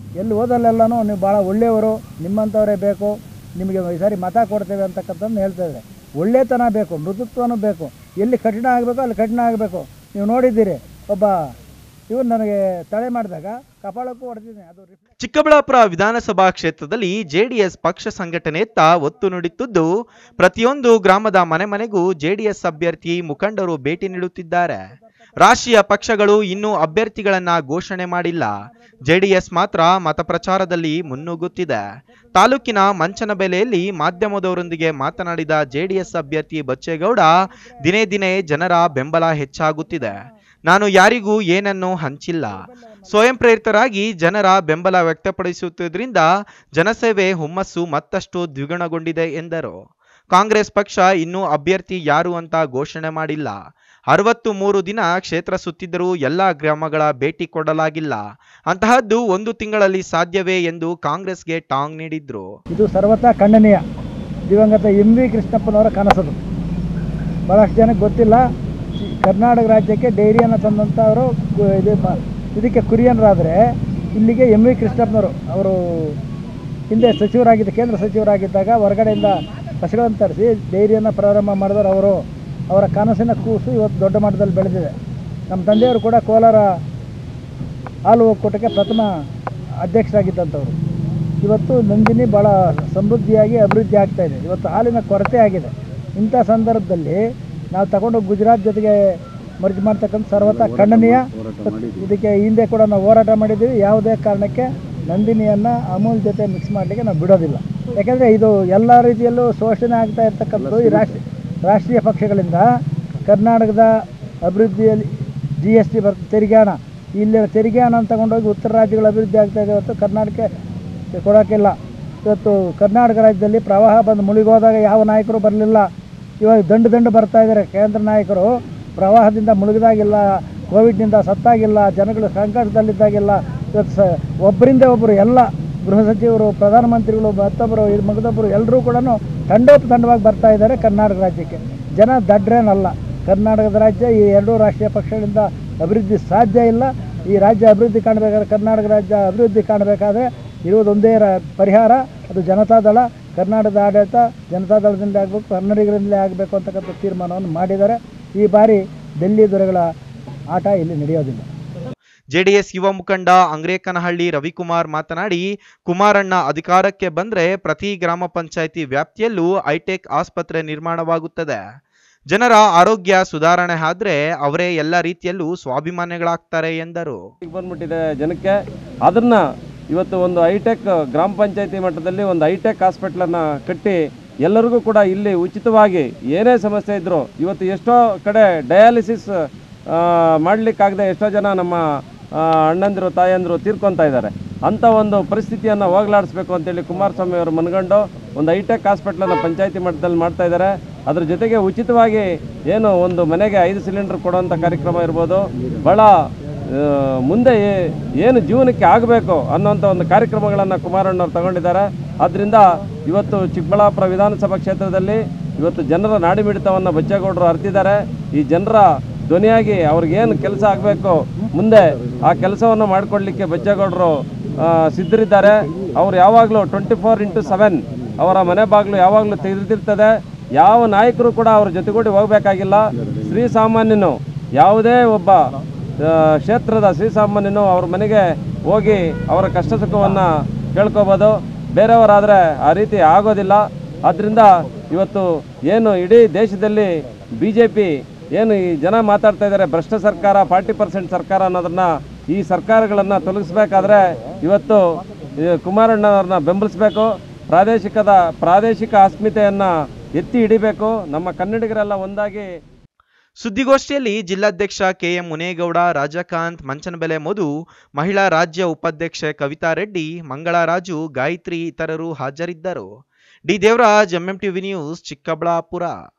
ಎಲ್ಲಿ ಹೋದಲ್ಲೆಲ್ಲನೂ ನೀವು ಭಾಳ ಒಳ್ಳೆಯವರು ನಿಮ್ಮಂಥವರೇ ಬೇಕು ನಿಮಗೆ ಈ ಸಾರಿ ಮತ ಕೊಡ್ತೇವೆ ಅಂತಕ್ಕಂಥದ್ದು ಹೇಳ್ತಾ ಇದ್ದಾರೆ ಒಳ್ಳೆತನ ಬೇಕು ಮೃದುತ್ವನೂ ಬೇಕು ಎಲ್ಲಿ ಕಠಿಣ ಆಗಬೇಕು ಅಲ್ಲಿ ಕಠಿಣ ಆಗಬೇಕು ನೀವು ನೋಡಿದ್ದೀರಿ ಒಬ್ಬ ಇವ್ರು ನನಗೆ ತಡೆ ಮಾಡಿದಾಗ ಕಪಾಳಕ್ಕೂ ಹೊಡೆದಿದ್ದೀನಿ ಅದು ರಿಫ್ಲೆಕ್ಟ್ ಚಿಕ್ಕಬಳ್ಳಾಪುರ ವಿಧಾನಸಭಾ ಕ್ಷೇತ್ರದಲ್ಲಿ ಜೆಡಿಎಸ್ ಪಕ್ಷ ಸಂಘಟನೆಯತ್ತ ಒತ್ತು ನೀಡುತ್ತಿದ್ದು ಪ್ರತಿಯೊಂದು ಗ್ರಾಮದ ಮನೆ ಮನೆಗೂ ಜೆಡಿಎಸ್ ಅಭ್ಯರ್ಥಿ ಮುಖಂಡರು ಭೇಟಿ ನೀಡುತ್ತಿದ್ದಾರೆ ರಾಷ್ಟ್ರೀಯ ಪಕ್ಷಗಳು ಇನ್ನೂ ಅಭ್ಯರ್ಥಿಗಳನ್ನ ಘೋಷಣೆ ಮಾಡಿಲ್ಲ ಜೆಡಿಎಸ್ ಮಾತ್ರ ಮತಪ್ರಚಾರದಲ್ಲಿ ಮುನ್ನುಗ್ಗುತ್ತಿದೆ ತಾಲೂಕಿನ ಮಂಚನಬೆಲೆಯಲ್ಲಿ ಮಾಧ್ಯಮದವರೊಂದಿಗೆ ಮಾತನಾಡಿದ ಜೆಡಿಎಸ್ ಅಭ್ಯರ್ಥಿ ಬಚ್ಚೇಗೌಡ ದಿನೇ ದಿನೇ ಜನರ ಬೆಂಬಲ ಹೆಚ್ಚಾಗುತ್ತಿದೆ ನಾನು ಯಾರಿಗೂ ಏನನ್ನೂ ಹಂಚಿಲ್ಲ ಸ್ವಯಂ ಪ್ರೇರಿತರಾಗಿ ಜನರ ಬೆಂಬಲ ವ್ಯಕ್ತಪಡಿಸುತ್ತಿದ್ದರಿಂದ ಜನಸೇವೆ ಹುಮ್ಮಸ್ಸು ಮತ್ತಷ್ಟು ದ್ವಿಗುಣಗೊಂಡಿದೆ ಎಂದರು ಕಾಂಗ್ರೆಸ್ ಪಕ್ಷ ಇನ್ನೂ ಅಭ್ಯರ್ಥಿ ಯಾರು ಅಂತ ಘೋಷಣೆ ಮಾಡಿಲ್ಲ ಅರವತ್ತು ಮೂರು ದಿನ ಕ್ಷೇತ್ರ ಸುತ್ತಿದ್ದರೂ ಎಲ್ಲ ಗ್ರಾಮಗಳ ಭೇಟಿ ಕೊಡಲಾಗಿಲ್ಲ ಅಂತಹದ್ದು ಒಂದು ತಿಂಗಳಲ್ಲಿ ಸಾಧ್ಯವೇ ಎಂದು ಕಾಂಗ್ರೆಸ್ಗೆ ಟಾಂಗ್ ನೀಡಿದ್ರು ಇದು ಸರ್ವತಾ ಖಂಡನೀಯ ದಿವಂಗತ ಎಂ ವಿ ಕೃಷ್ಣಪ್ಪನವರ ಕನಸದು ಭಾಳಷ್ಟು ಜನಕ್ಕೆ ಗೊತ್ತಿಲ್ಲ ಈ ಕರ್ನಾಟಕ ರಾಜ್ಯಕ್ಕೆ ಡೈರಿಯನ್ನು ತಂದಂಥವರು ಕು- ಇದು ಮ- ಇದಕ್ಕೆ ಕುರಿಯನರಾದರೆ ಇಲ್ಲಿಗೆ ಎಂ ವಿ ಕೃಷ್ಣಪ್ಪನವರು ಅವರು ಹಿಂದೆ ಸಚಿವರಾಗಿದ್ದ ಕೇಂದ್ರ ಸಚಿವರಾಗಿದ್ದಾಗ ಹೊರಗಡೆಯಿಂದ ಹಸುಗಳನ್ನು ತರಿಸಿ ಡೈರಿಯನ್ನು ಪ್ರಾರಂಭ ಮಾಡಿದವರು ಅವರು ಅವರ ಕನಸಿನ ಕೂಸು ಇವತ್ತು ದೊಡ್ಡ ಮಟ್ಟದಲ್ಲಿ ಬೆಳೆದಿದೆ ನಮ್ಮ ತಂದೆಯವರು ಕೂಡ ಕೋಲಾರ ಹಾಲು ಒಕ್ಕೂಟಕ್ಕೆ ಪ್ರಥಮ ಅಧ್ಯಕ್ಷರಾಗಿದ್ದಂಥವ್ರು ಇವತ್ತು ನಂದಿನಿ ಭಾಳ ಸಮೃದ್ಧಿಯಾಗಿ ಅಭಿವೃದ್ಧಿ ಆಗ್ತಾ ಇದೆ ಇವತ್ತು ಹಾಲಿನ ಕೊರತೆ ಆಗಿದೆ ಇಂಥ ಸಂದರ್ಭದಲ್ಲಿ ನಾವು ತಗೊಂಡು ಗುಜರಾತ್ ಜೊತೆಗೆ ಮರ್ಜ್ ಮಾಡ್ತಕ್ಕಂಥ ಸರ್ವತಾ ಖಂಡನೀಯ ಇದಕ್ಕೆ ಹಿಂದೆ ಕೂಡ ನಾವು ಹೋರಾಟ ಮಾಡಿದ್ದೀವಿ ಯಾವುದೇ ಕಾರಣಕ್ಕೆ ನಂದಿನಿಯನ್ನು ಅಮೂಲ್ ಜೊತೆ ಮಿಕ್ಸ್ ಮಾಡಲಿಕ್ಕೆ ನಾವು ಬಿಡೋದಿಲ್ಲ ಯಾಕೆಂದರೆ ಇದು ಎಲ್ಲ ರೀತಿಯಲ್ಲೂ ಶೋಷಣೆ ಆಗ್ತಾ ಇರ್ತಕ್ಕಂಥದ್ದು ಈ ರಾಷ್ಟ್ರೀಯ ರಾಷ್ಟ್ರೀಯ ಪಕ್ಷಗಳಿಂದ ಕರ್ನಾಟಕದ ಅಭಿವೃದ್ಧಿಯಲ್ಲಿ ಜಿ ಎಸ್ ಟಿ ಬರ್ತದೆ ತೆರಿಗೆ ಹಣ ಇಲ್ಲಿನ ತೆರಿಗೆ ಹಣ ತಗೊಂಡೋಗಿ ಉತ್ತರ ರಾಜ್ಯಗಳ ಅಭಿವೃದ್ಧಿ ಆಗ್ತಾ ಇದೆ ಹೊತ್ತು ಕರ್ನಾಟಕಕ್ಕೆ ಕೊಡೋಕ್ಕಿಲ್ಲ ಇವತ್ತು ಕರ್ನಾಟಕ ರಾಜ್ಯದಲ್ಲಿ ಪ್ರವಾಹ ಬಂದು ಮುಳುಗೋದಾಗ ಯಾವ ನಾಯಕರು ಬರಲಿಲ್ಲ ಇವಾಗ ದಂಡು ದಂಡು ಬರ್ತಾ ಇದ್ದಾರೆ ಕೇಂದ್ರ ನಾಯಕರು ಪ್ರವಾಹದಿಂದ ಮುಳುಗಿದಾಗಿಲ್ಲ ಕೋವಿಡ್ನಿಂದ ಸತ್ತಾಗಿಲ್ಲ ಜನಗಳು ಸಂಕಟದಲ್ಲಿದ್ದಾಗಿಲ್ಲ ಇವತ್ತು ಸ ಒಬ್ಬರಿಂದ ಒಬ್ಬರು ಎಲ್ಲ ಗೃಹ ಸಚಿವರು ಪ್ರಧಾನಮಂತ್ರಿಗಳು ಮತ್ತೊಬ್ಬರು ಇದು ಮಗದೊಬ್ಬರು ಎಲ್ಲರೂ ಕೂಡ ತಂಡೋಪತಂಡವಾಗಿ ಬರ್ತಾ ಇದ್ದಾರೆ ಕರ್ನಾಟಕ ರಾಜ್ಯಕ್ಕೆ ಜನ ದಡ್ರೇನಲ್ಲ ಕರ್ನಾಟಕದ ರಾಜ್ಯ ಈ ಎರಡೂ ರಾಷ್ಟ್ರೀಯ ಪಕ್ಷಗಳಿಂದ ಅಭಿವೃದ್ಧಿ ಸಾಧ್ಯ ಇಲ್ಲ ಈ ರಾಜ್ಯ ಅಭಿವೃದ್ಧಿ ಕಾಣಬೇಕಾದ್ರೆ ಕರ್ನಾಟಕ ರಾಜ್ಯ ಅಭಿವೃದ್ಧಿ ಕಾಣಬೇಕಾದ್ರೆ ಇರುವುದೊಂದೇ ರ ಪರಿಹಾರ ಅದು ಜನತಾದಳ ಕರ್ನಾಟಕದ ಆಡಳಿತ ಜನತಾದಳದಿಂದ ಆಗಬೇಕು ಕನ್ನಡಿಗರಿಂದಲೇ ಆಗಬೇಕು ಅಂತಕ್ಕಂಥ ತೀರ್ಮಾನವನ್ನು ಮಾಡಿದ್ದಾರೆ ಈ ಬಾರಿ ಡೆಲ್ಲಿ ದೊರೆಗಳ ಆಟ ಇಲ್ಲಿ ನಡೆಯೋದಿಲ್ಲ ಜೆಡಿಎಸ್ ಯುವ ಮುಖಂಡ ಅಂಗ್ರೇಕನಹಳ್ಳಿ ರವಿಕುಮಾರ್ ಮಾತನಾಡಿ ಕುಮಾರಣ್ಣ ಅಧಿಕಾರಕ್ಕೆ ಬಂದ್ರೆ ಪ್ರತಿ ಗ್ರಾಮ ಪಂಚಾಯಿತಿ ವ್ಯಾಪ್ತಿಯಲ್ಲೂ ಹೈಟೆಕ್ ಆಸ್ಪತ್ರೆ ನಿರ್ಮಾಣವಾಗುತ್ತದೆ ಜನರ ಆರೋಗ್ಯ ಸುಧಾರಣೆ ಆದ್ರೆ ಅವರೇ ಎಲ್ಲ ರೀತಿಯಲ್ಲೂ ಸ್ವಾಭಿಮಾನಿಗಳಾಗ್ತಾರೆ ಎಂದರು ಈಗ ಬಂದ್ಬಿಟ್ಟಿದೆ ಜನಕ್ಕೆ ಅದನ್ನ ಇವತ್ತು ಒಂದು ಹೈಟೆಕ್ ಗ್ರಾಮ ಪಂಚಾಯತಿ ಮಟ್ಟದಲ್ಲಿ ಒಂದು ಹೈಟೆಕ್ ಹಾಸ್ಪಿಟ್ಲನ್ನು ಕಟ್ಟಿ ಎಲ್ಲರಿಗೂ ಕೂಡ ಇಲ್ಲಿ ಉಚಿತವಾಗಿ ಏನೇ ಸಮಸ್ಯೆ ಇದ್ದರೂ ಇವತ್ತು ಎಷ್ಟೋ ಕಡೆ ಡಯಾಲಿಸಿಸ್ ಮಾಡಲಿಕ್ಕಾಗದೆ ಎಷ್ಟೋ ಜನ ನಮ್ಮ ಆ, ಅಣ್ಣಂದಿರು ತಾಯಂದಿರು ತೀರ್ಕೊತಾ ಇದ್ದಾರೆ ಅಂಥ ಒಂದು ಪರಿಸ್ಥಿತಿಯನ್ನು ಹೋಗಲಾಡಿಸ್ಬೇಕು ಅಂತೇಳಿ ಕುಮಾರಸ್ವಾಮಿ ಅವರು ಮನಗಂಡು ಒಂದು ಹೈಟೆಕ್ ಹಾಸ್ಪಿಟ್ಲನ್ನು ಪಂಚಾಯತಿ ಮಟ್ಟದಲ್ಲಿ ಮಾಡ್ತಾ ಇದ್ದಾರೆ ಅದ್ರ ಜೊತೆಗೆ ಉಚಿತವಾಗಿ ಏನು ಒಂದು ಮನೆಗೆ ಐದು ಸಿಲಿಂಡರ್ ಕೊಡುವಂಥ ಕಾರ್ಯಕ್ರಮ ಇರ್ಬೋದು ಭಾಳ ಆ, ಮುಂದೆ ಏ- ಏನು ಜೀವನಕ್ಕೆ ಆಗಬೇಕು ಅನ್ನೋಂಥ ಒಂದು ಕಾರ್ಯಕ್ರಮಗಳನ್ನು ಕುಮಾರಣ್ಣವ್ರು ತಗೊಂಡಿದ್ದಾರೆ ಆದ್ದರಿಂದ ಇವತ್ತು ಚಿಕ್ಕಬಳ್ಳಾಪುರ ವಿಧಾನಸಭಾ ಕ್ಷೇತ್ರದಲ್ಲಿ ಇವತ್ತು ಜನರ ನಾಡಿಮಿಡಿತವನ್ನು ಬಚ್ಚೇಗೌಡರು ಅರ್ತಿದ್ದಾರೆ ಈ ಜನರ ಧ್ವನಿಯಾಗಿ ಅವ್ರಿಗೇನು ಕೆಲಸ ಆಗಬೇಕು ಮುಂದೆ ಆ ಕೆಲಸವನ್ನು ಮಾಡಿಕೊಡ್ಲಿಕ್ಕೆ ಬಚ್ಚೇಗೌಡರು ಆ, ಸಿದ್ಧರಿದ್ದಾರೆ ಅವ್ರು ಯಾವಾಗಲೂ ಟ್ವೆಂಟಿ ಫೋರ್ ಇಂಟು ಸೆವೆನ್ ಅವರ ಮನೆ ಬಾಗಿಲು ಯಾವಾಗಲೂ ತೆಗೆದಿರ್ತದೆ ಯಾವ ನಾಯಕರು ಕೂಡ ಅವ್ರ ಜೊತೆಗೂಡಿ ಹೋಗಬೇಕಾಗಿಲ್ಲ ಶ್ರೀ ಸಾಮಾನ್ಯನು ಯಾವುದೇ ಒಬ್ಬ ಆ, ಕ್ಷೇತ್ರದ ಶ್ರೀಸಾಮಾನ್ಯನು ಅವ್ರ ಮನೆಗೆ ಹೋಗಿ ಅವರ ಕಷ್ಟ ಸುಖವನ್ನು ಕೇಳ್ಕೊಬೋದು ಬೇರೆಯವರಾದರೆ ಆ ರೀತಿ ಆಗೋದಿಲ್ಲ ಆದ್ದರಿಂದ ಇವತ್ತು ಏನು ಇಡೀ ದೇಶದಲ್ಲಿ ಬಿ ಜೆ ಪಿ ಏನು ಈ ಜನ ಮಾತಾಡ್ತಾ ಇದ್ದಾರೆ ಭ್ರಷ್ಟ ಸರ್ಕಾರ ಫಾರ್ಟಿ ಪರ್ಸೆಂಟ್ ಸರ್ಕಾರ ಅನ್ನೋದನ್ನ ಈ ಸರ್ಕಾರಗಳನ್ನು ತೊಲಗಿಸ್ಬೇಕಾದ್ರೆ ಇವತ್ತು ಈ ಕುಮಾರಣ್ಣವ್ರನ್ನ ಬೆಂಬಲಿಸಬೇಕು ಪ್ರಾದೇಶಿಕದ ಪ್ರಾದೇಶಿಕ ಅಸ್ಮಿತೆಯನ್ನು ಎತ್ತಿ ಹಿಡಿಬೇಕು ನಮ್ಮ ಕನ್ನಡಿಗರೆಲ್ಲ ಒಂದಾಗಿ ಸುದ್ದಿಗೋಷ್ಠಿಯಲ್ಲಿ ಜಿಲ್ಲಾಧ್ಯಕ್ಷ ಕೆಎಂ ಮುನೇಗೌಡ ರಾಜಕಾಂತ್ ಮಂಚನಬೆಲೆ ಮಧು ಮಹಿಳಾ ರಾಜ್ಯ ಉಪಾಧ್ಯಕ್ಷೆ ಕವಿತಾ ರೆಡ್ಡಿ ಮಂಗಳರಾಜು ಗಾಯತ್ರಿ ಇತರರು ಹಾಜರಿದ್ದರು D Devaraj MM TV news Chikkaballapur